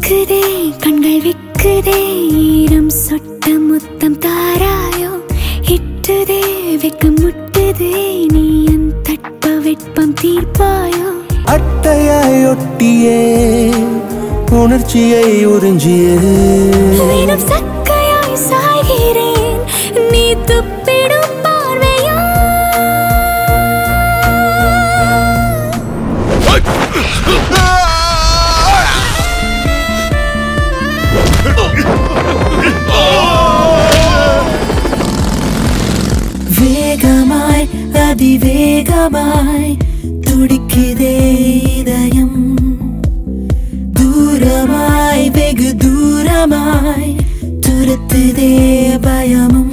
சிக்குதே கண்கள் விக்குதே ஈரம் சொட்ட முத்தம் தாராயோ இட்டுதே வெக்கம் முட்டுதே நீ என் தட்ப வெட்பம் தீர்ப்பாயோ அட்டையாய் ஒட்டியே உணர்ச்சியை உறிஞ்சியே தினம் சக்கையாய் சாய்கிறேன் நீ துப்பிடும் பார்வையா வேகமாய் அதிவேகமாய் துடிக்குதே இதயம் தூரமாய் வெகு தூரமாய் துரத்துதே பயமும்